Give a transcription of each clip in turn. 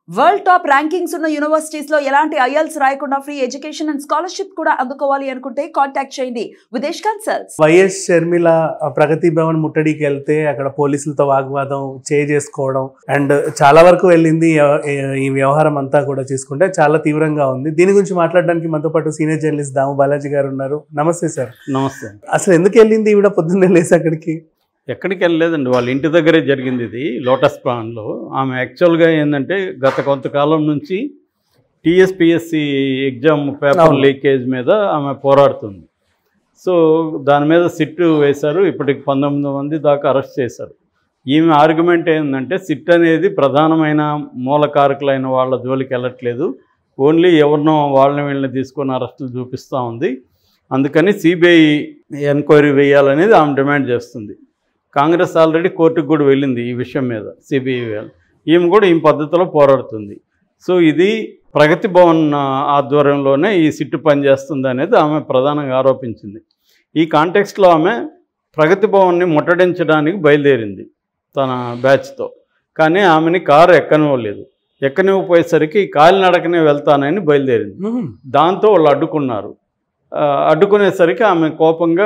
World top rankings ఉన్న universities లో ఎలాంటి ఐఎల్స్ రాయకుండా ఫ్రీ ఎడ్యుకేషన్ అండ్ స్కాలర్షిప్ కూడా అందుకోవాలి అనుకుంటే కాంటాక్ట్ చేయండి విదేశ్ కన్సల్ట్స్ వైఎస్ షర్మిల ఆ, ప్రగతి భవన్ ముట్టడికి వెళ్తే అక్కడ పోలీసులతో వాగ్వాదం చే చేసుకోవడం అండ్ చాలా వరకు వెళ్ళింది ఈ- ఈ వ్యవహారం అంతా కూడా చూసుకుంటే చాలా తీవ్రంగా ఉంది దీని గురించి మాట్లాడడానికి మనతో పాటు సీనియర్ జర్నలిస్ట్ దాము బాలాజీ గారు ఉన్నారు నమస్తే సార్ నమస్తే అసలు ఎందుకు వెళ్ళింది ఈవిడ పొద్దున్నే లేసి అక్కడికి ఎక్కడికి వెళ్ళలేదండి వాళ్ళ ఇంటి దగ్గరే జరిగింది ఇది లోటస్ పాండ్లో ఆమె యాక్చువల్గా ఏంటంటే గత కొంతకాలం నుంచి టీఎస్పిఎస్సి ఎగ్జామ్ పేపర్ అవును. లీకేజ్ మీద ఆమె పోరాడుతుంది సో దాని మీద సిట్ వేశారు ఇప్పటికి పంతొమ్మిది మంది దాకా అరెస్ట్ చేశారు ఈమె ఆర్గ్యుమెంట్ ఏంటంటే సిట్ అనేది ప్రధానమైన మూలకారకులైన వాళ్ళ జోలికి వెళ్ళట్లేదు ఓన్లీ ఎవరినో వాళ్ళని వీళ్ళని తీసుకొని అరెస్టులు చూపిస్తూ ఉంది అందుకని సిబిఐ ఎంక్వైరీ వేయాలనేది ఆమె డిమాండ్ చేస్తుంది కాంగ్రెస్ ఆల్రెడీ కోర్టుకు కూడా వెళ్ళింది ఈ విషయం మీద సిబిఐ వేయాలి ఈమె కూడా ఈ పద్ధతిలో పోరాడుతుంది సో ఇది ప్రగతి భవన్ ఆ, ఆధ్వర్యంలోనే ఈ సిట్టు పనిచేస్తుంది అనేది ఆమె ప్రధానంగా ఆరోపించింది ఈ కాంటెక్స్ట్లో ఆమె ప్రగతి భవన్ని ముట్టడించడానికి బయలుదేరింది తన బ్యాచ్తో కానీ ఆమెని కారు ఎక్కనివ్వలేదు ఎక్కనివ్వపోయేసరికి కాలినడకనే వెళ్తానని బయలుదేరింది దాంతో వాళ్ళు అడ్డుకున్నారు ఆ, అడ్డుకునేసరికి ఆమె కోపంగా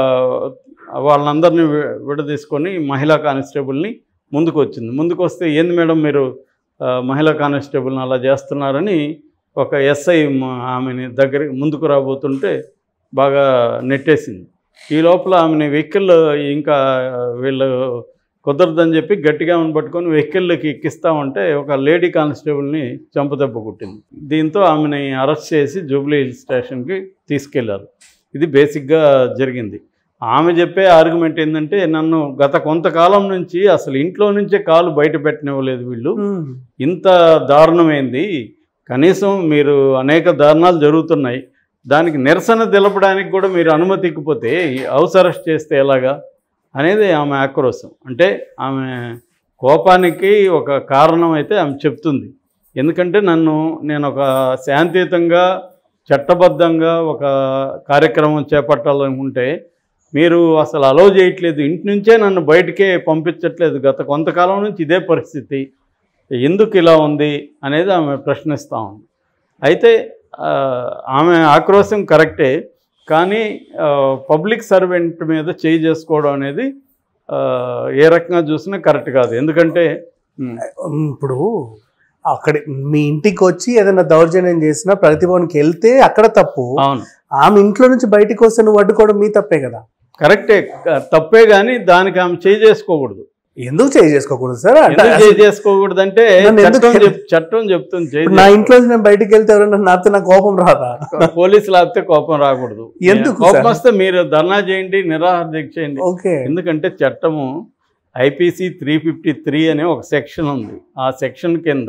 వాళ్ళందరినీ వి- విడదీసుకొని మహిళా కానిస్టేబుల్ని ముందుకు వచ్చింది ముందుకు వస్తే ఏంది మేడం మీరు ఆ, మహిళా కానిస్టేబుల్ని అలా చేస్తున్నారని ఒక ఎస్ఐ మ- ఆమెని దగ్గరికి ముందుకు రాబోతుంటే బాగా నెట్టేసింది ఈ లోపల ఆమెని వెహికల్ ఇంకా వీళ్ళు కుదరదని చెప్పి గట్టిగా ఆమెను పట్టుకొని వెహికల్లోకి ఎక్కిస్తామంటే ఒక లేడీ కానిస్టేబుల్ని చంపదెబ్బ కొట్టింది దీంతో ఆమెని అరెస్ట్ చేసి జూబ్లీ హిల్ స్టేషన్కి తీసుకెళ్లారు ఇది బేసిక్గా జరిగింది ఆమె చెప్పే ఆర్గ్యుమెంట్ ఏంటంటే నన్ను గత కొంతకాలం నుంచి అసలు ఇంట్లో నుంచే కాలు బయట పెట్టనివ్వలేదు వీళ్ళు ఇంత దారుణమైంది కనీసం మీరు అనేక దారుణాలు జరుగుతున్నాయి దానికి నిరసన తెలపడానికి కూడా మీరు అనుమతి ఇకపోతే హౌస్ అరెస్ట్ చేస్తే ఎలాగా అనేది ఆమె ఆక్రోశం అంటే ఆమె కోపానికి ఒక కారణం అయితే ఆమె చెప్తుంది ఎందుకంటే నన్ను నేను ఒక శాంతియుతంగా చట్టబద్ధంగా ఒక కార్యక్రమం చేపట్టాలనుకుంటే మీరు అసలు అలో చేయట్లేదు ఇంటి నుంచే నన్ను బయటికే పంపించట్లేదు గత కొంతకాలం నుంచి ఇదే పరిస్థితి ఎందుకు ఇలా ఉంది అనేది ఆమె ప్రశ్నిస్తూ ఉంది అయితే ఆ, ఆమె ఆక్రోశం కరెక్టే కానీ పబ్లిక్ సర్వెంట్ మీద చేయి చేసుకోవడం అనేది ఆ, ఏ రకంగా చూసినా కరెక్ట్ కాదు ఎందుకంటే ఉమ్, ఇప్పుడు అక్కడ మీ ఇంటికి వచ్చి ఏదైనా దౌర్జన్యం చేసినా ప్రగతి భవన్కి వెళ్తే అక్కడ తప్పు అవును ఆమె ఇంట్లో నుంచి బయటికి వస్తే నువ్వు అడ్డుకోవడం మీ తప్పే కదా కరెక్టే క- తప్పే కానీ దానికి ఆమె చేయి చేసుకోకూడదు ఎందుకు చేయి చేసుకోకూడదు సార్ అంటే ఎందుకు చేయి చేసుకోకూడదు అంటే నన్ను ఎందుకు చట్టం చెప్- చట్టం చెప్తుంది చేయి ఇప్పుడు నా ఇంట్లో నుంచి నేను బయటికి వెళ్తే ఎవరైనా నాతో నా కోపం రాదా పోలీసులు ఆపితే కోపం రాకూడదు ఎందుకు కోపం సార్? వస్తే మీరు ధర్నా చేయండి నిరాహార దీక్ష చేయండి ఓకే ఎందుకంటే చట్టము ఐపీసీ త్రీ ఫిఫ్టీ త్రీ అనే ఒక సెక్షన్ ఉంది ఆ సెక్షన్ కింద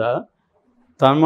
తమ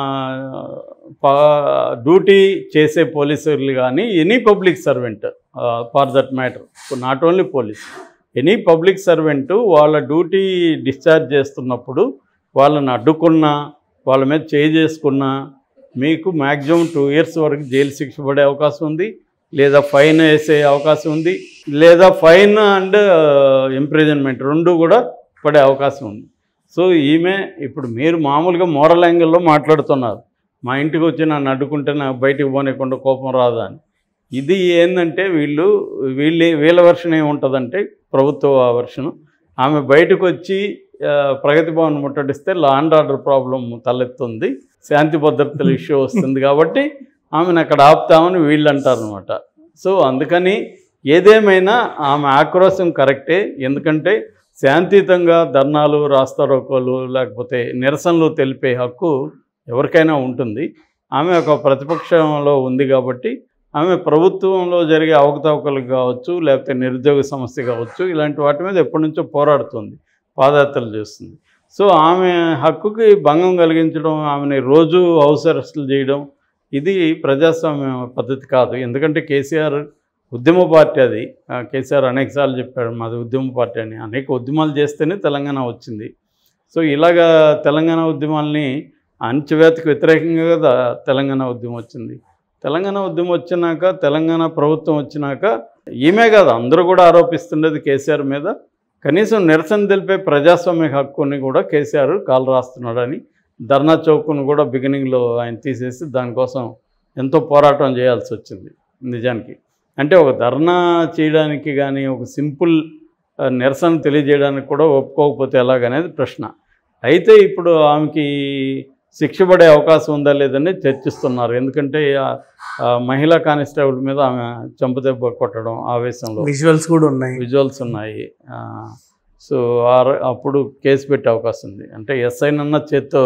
ప- డ్యూటీ చేసే పోలీసులు కానీ any public servant for that matter not only police any public servant వాళ్ళ డ్యూటీ డిశ్చార్జ్ చేస్తున్నప్పుడు వాళ్ళని అడ్డుకున్నా వాళ్ళ మీద చేయి చేసుకున్నా మీకు మ్యాక్సిమం టూ ఇయర్స్ వరకు జైలు శిక్ష పడే అవకాశం ఉంది లేదా ఫైన్ వేసే అవకాశం ఉంది లేదా ఫైన్ అండ్ ఇంప్రిజన్మెంట్ రెండు కూడా పడే అవకాశం ఉంది సో ఈమె ఇప్పుడు మీరు మామూలుగా మోరల్ యాంగిల్లో మాట్లాడుతున్నారు మా ఇంటికి వచ్చి నన్ను అడ్డుకుంటే నాకు బయటికి పోనీయకుండా కోపం రాదా అని ఇది ఏంటంటే వీళ్ళు వీళ్ళ వీళ్ళ వర్షన్ ఏముంటుందంటే ప్రభుత్వ వర్షను ఆమె బయటకు వచ్చి ఆ, ప్రగతి భవన్ ముట్టడిస్తే లా అండ్ ఆర్డర్ ప్రాబ్లం తలెత్తుంది శాంతి భద్రతల ఇష్యూ వస్తుంది కాబట్టి ఆమెను అక్కడ ఆపుతామని వీళ్ళు అంటారు అనమాట సో అందుకని ఏదేమైనా ఆమె ఆక్రోశం కరెక్టే ఎందుకంటే శాంతియుతంగా ధర్నాలు రాస్తారోకోలు లేకపోతే నిరసనలు తెలిపే హక్కు ఎవరికైనా ఉంటుంది ఆమె ఒక ప్రతిపక్షంలో ఉంది కాబట్టి ఆమె ప్రభుత్వంలో జరిగే అవకతవకలు కావచ్చు లేకపోతే నిరుద్యోగ సమస్య కావచ్చు ఇలాంటి వాటి మీద ఎప్పటి నుంచో పోరాడుతుంది పాదయాత్రలు చేస్తుంది సో ఆమె హక్కుకి భంగం కలిగించడం ఆమెని రోజు హౌస్ అరెస్టులు చేయడం ఇది ప్రజాస్వామ్య పద్ధతి కాదు ఎందుకంటే కేసీఆర్ ఉద్యమ పార్టీ అది ఆ, కేసీఆర్ అనేకసార్లు చెప్పాడు మాది ఉద్యమ పార్టీ అని అనేక ఉద్యమాలు చేస్తేనే తెలంగాణ వచ్చింది సో ఇలాగా తెలంగాణ ఉద్యమాల్ని అణచివేతకు వ్యతిరేకంగా కదా తెలంగాణ ఉద్యమం వచ్చింది తెలంగాణ ఉద్యమం వచ్చినాక తెలంగాణ ప్రభుత్వం వచ్చినాక ఈమె కాదు అందరూ కూడా ఆరోపిస్తుండేది కేసీఆర్ మీద కనీసం నిరసన తెలిపే ప్రజాస్వామ్య హక్కుని కూడా కేసీఆర్ కాలు రాస్తున్నాడని ధర్నా చౌక్ను కూడా బిగినింగ్లో ఆయన తీసేసి దానికోసం ఎంతో పోరాటం చేయాల్సి వచ్చింది నిజానికి అంటే ఒక ధర్నా చేయడానికి కానీ ఒక సింపుల్ ఆ, నిరసన తెలియజేయడానికి కూడా ఒప్పుకోకపోతే ఎలాగనేది ప్రశ్న అయితే ఇప్పుడు ఆమెకి శిక్ష పడే అవకాశం ఉందా లేదని చర్చిస్తున్నారు ఎందుకంటే ఆ- ఆ మహిళా కానిస్టేబుల్ మీద ఆమె చెంపదెబ్బ కొట్టడం ఆవేశంలో విజువల్స్ కూడా ఉన్నాయి విజువల్స్ ఉన్నాయి ఆ, సో ఆ ర- అప్పుడు కేసు పెట్టే అవకాశం ఉంది అంటే ఎస్ఐ నన్న చేత్తో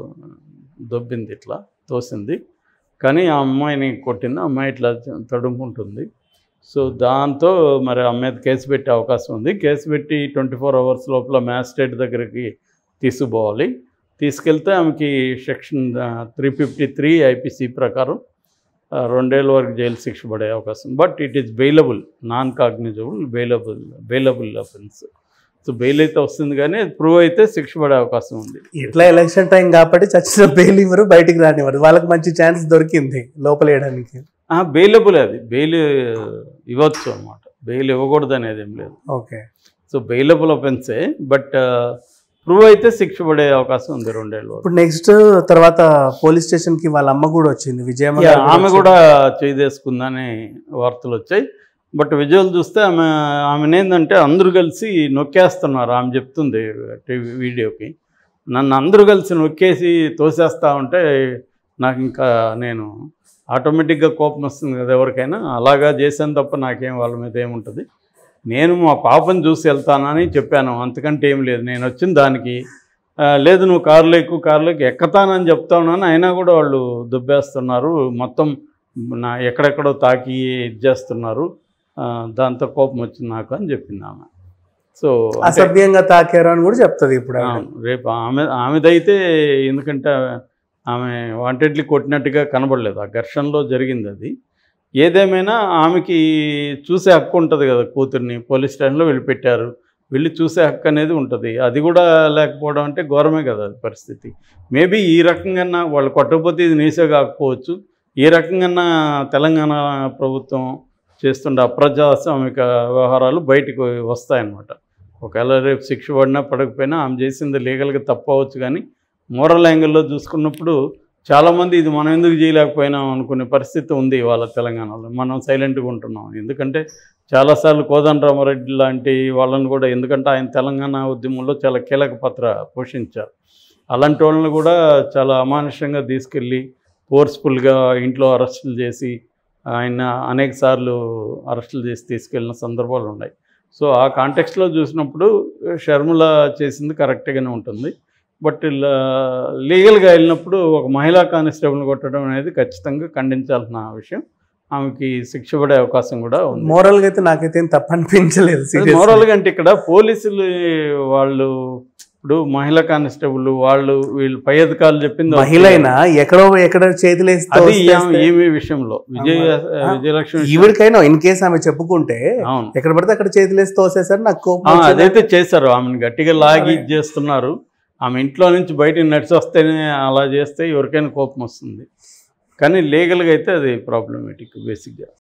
దొబ్బింది ఇట్లా తోసింది కానీ ఆ అమ్మాయిని కొట్టింది ఆ అమ్మాయి ఇట్లా తడుముకుంటుంది సో దాంతో మరి ఆ మీద కేసు పెట్టే అవకాశం ఉంది కేసు పెట్టి ట్వంటీ ఫోర్ అవర్స్ లోపల మ్యాజిస్ట్రేట్ దగ్గరికి తీసుకుపోవాలి తీసుకెళ్తే ఆమెకి section three fifty three IPC ప్రకారం ఆ, రెండేళ్ళ వరకు జైలు శిక్ష పడే అవకాశం but it is bailable non cognizable bailable bailable offence so bail అయితే వస్తుంది కానీ ప్రూవ్ అయితే శిక్ష పడే అవకాశం ఉంది ఇట్లా ఎలక్షన్ టైం కాబట్టి చచ్చిన బెయిల్ ఇవ్వరు బయటికి రానివ్వరు వాళ్ళకి మంచి ఛాన్స్ దొరికింది లోపలేయడానికి బెయిలబుల్ అది బెయిల్ ఇవ్వచ్చు అనమాట బెయిల్ ఇవ్వకూడదు అనేది ఏం లేదు ఓకే సో బెయిలబుల్ అఫెన్సే బట్ ప్రూవ్ అయితే శిక్ష పడే అవకాశం ఉంది రెండేళ్ళ వరకు ఇప్పుడు నెక్స్ట్ తర్వాత పోలీస్ స్టేషన్ కి వాళ్ళ అమ్మ కూడా వచ్చింది విజయమ్మ యా, గారు ఆమె వచ్చి- కూడా చేదేసుకుందని వార్తలు వచ్చాయి బట్ విజువల్ చూస్తే ఆమె ఆమెను ఏంటంటే అందరూ కలిసి నొక్కేస్తున్నారు ఆమె చెప్తుంది టీవీ వీడియోకి నన్ను అందరూ కలిసి నొక్కేసి తోసేస్తా ఉంటే నాకు ఇంకా నేను ఆటోమేటిక్గా కోపం వస్తుంది కదా ఎవరికైనా అలాగా చేశాను తప్ప నాకేం వాళ్ళ మీద ఏముంటుంది నేను మా పాపను చూసి వెళ్తానని చెప్పాను అంతకంటే ఏం లేదు నేను వచ్చిన దానికి ఆ, లేదు నువ్వు కారులో ఎక్కువ కారులోకి ఎక్కతానని చెప్తా ఉన్నాను అయినా కూడా వాళ్ళు దుబ్బేస్తున్నారు మొత్తం నా ఎక్కడెక్కడో తాకి ఇది చేస్తున్నారు ఆ, దాంతో కోపం వచ్చింది నాకు అని చెప్పింది ఆమె సో అంటే- అసభ్యంగా తాకారు అని కూడా చెప్తుంది ఇప్పుడు ఆవిడ. అవును, రేపు ఆమె ఆమెదైతే ఎందుకంటే ఆమె వాంటెడ్లీ కొట్టినట్టుగా కనబడలేదు ఆ ఘర్షణలో జరిగింది అది ఏదేమైనా ఆమెకి చూసే హక్కు ఉంటుంది కదా కూతుర్ని పోలీస్ స్టేషన్లో వెళ్ళిపెట్టారు వెళ్ళి చూసే హక్కు అనేది ఉంటుంది అది కూడా లేకపోవడం అంటే ఘోరమే కదా అది పరిస్థితి మేబీ ఈ రకంగా వాళ్ళు కొట్టకపోతే ఇది నీసే కాకపోవచ్చు ఈ రకంగా తెలంగాణ ప్రభుత్వం చేస్తుండే అప్రజాస్వామిక వ్యవహారాలు బయటకు వస్తాయన్నమాట ఒకవేళ రేపు శిక్ష పడినా పడకపోయినా ఆమె చేసింది లీగల్గా తప్పవచ్చు కానీ మోరల్ యాంగిల్లో చూసుకున్నప్పుడు చాలామంది ఇది మనం ఎందుకు చేయలేకపోయినాం అనుకునే పరిస్థితి ఉంది వాళ్ళ తెలంగాణలో మనం సైలెంట్గా ఉంటున్నాం ఎందుకంటే చాలాసార్లు కోదండరామారెడ్డి లాంటి వాళ్ళని కూడా ఎందుకంటే ఆయన తెలంగాణ ఉద్యమంలో చాలా కీలక పాత్ర పోషించారు అలాంటి వాళ్ళని కూడా చాలా అమానుషంగా తీసుకెళ్ళి ఫోర్స్ఫుల్గా ఇంట్లో అరెస్టులు చేసి ఆయన అనేక సార్లు అరెస్టులు చేసి తీసుకెళ్ళిన సందర్భాలు ఉన్నాయి సో ఆ కాంటెక్స్లో చూసినప్పుడు షర్మిల చేసింది కరెక్ట్గానే ఉంటుంది బట్ ఇలా లీగల్గా వెళ్ళినప్పుడు ఒక మహిళా కానిస్టేబుల్ని కొట్టడం అనేది ఖచ్చితంగా ఖండించాల్సిన విషయం ఆమెకి శిక్ష పడే అవకాశం కూడా ఉంది మోరల్ గా అయితే నాకైతే ఏం తప్పు అనిపించలేదు seriously. మోరల్గా అంటే ఇక్కడ పోలీసులు వాళ్ళు ఇప్పుడు మహిళా కానిస్టేబుల్ వాళ్ళు వీళ్ళు పై అధికారులు చెప్పింది ఓకే. మహిళ అయినా ఎక్కడో ఎక్కడ చేతులు వేసి అది తోసేస్తే- ఈమె విషయంలో విజయ ఆ, విజయలక్ష్మి విషయం- ఈవిడికైనా ఇన్ కేస్ ఆమె చెప్పుకుంటే అవును ఎక్కడ పడితే అక్కడ చేతులు వేసి తోసేసారు నాకు కోపం ఆ, వచ్చింది. అదైతే చేశారు ఆమెను గట్టిగా లాగి ఇది చేస్తున్నారు ఆమె ఇంట్లో నుంచి బయటికి నడిచి వస్తేనే అలా చేస్తే ఎవరికైనా కోపం వస్తుంది కానీ లీగల్గా అయితే అది ప్రాబ్లమేటిక్ బేసిక్గా